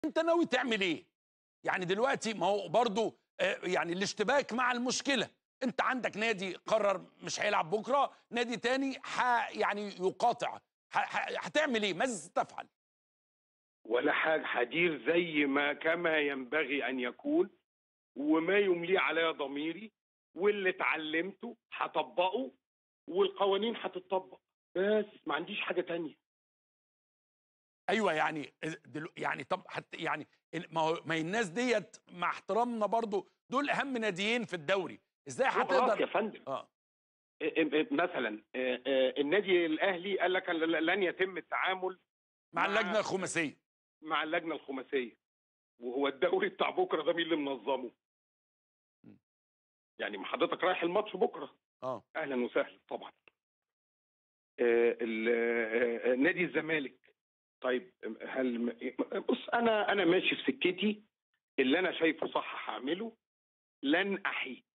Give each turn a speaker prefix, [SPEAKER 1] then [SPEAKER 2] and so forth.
[SPEAKER 1] انت ناوي تعمل ايه يعني دلوقتي ما هو برضو آه، يعني الاشتباك مع المشكله انت عندك نادي قرر مش هيلعب بكره نادي تاني ح يعني يقاطع ح- ح- هتعمل ايه ماذا ستفعل
[SPEAKER 2] ولا حاجة هدير زي ما كما ينبغي أن يكون وما يملي عليا ضميري واللي اتعلمته هطبقه والقوانين هتطبق بس ما عنديش حاجة تانية
[SPEAKER 1] ايوه يعني دلو يعني طب حتى يعني ال- ما هو ما هي الناس ديت مع احترامنا برضو دول اهم ناديين في الدوري ازاي
[SPEAKER 2] خلاص يا
[SPEAKER 1] هتقدر
[SPEAKER 2] فندم
[SPEAKER 1] اه
[SPEAKER 2] إيه- إيه- مثلا إيه- إيه، النادي الأهلي قال لك لن يتم التعامل
[SPEAKER 1] مع
[SPEAKER 2] مع-
[SPEAKER 1] اللجنه الخماسيه
[SPEAKER 2] مع اللجنة الخماسية وهو الدوري بتاع بكرة ده مين اللي منظمه
[SPEAKER 1] م.
[SPEAKER 2] يعني ما حضرتك رايح الماتش بكرة
[SPEAKER 1] اه
[SPEAKER 2] اهلا وسهلا طبعا آه، ال- آه، آه، نادي الزمالك طيب هل بص انا انا ماشي في سكتي اللي انا شايفه صح هعمله لن احيد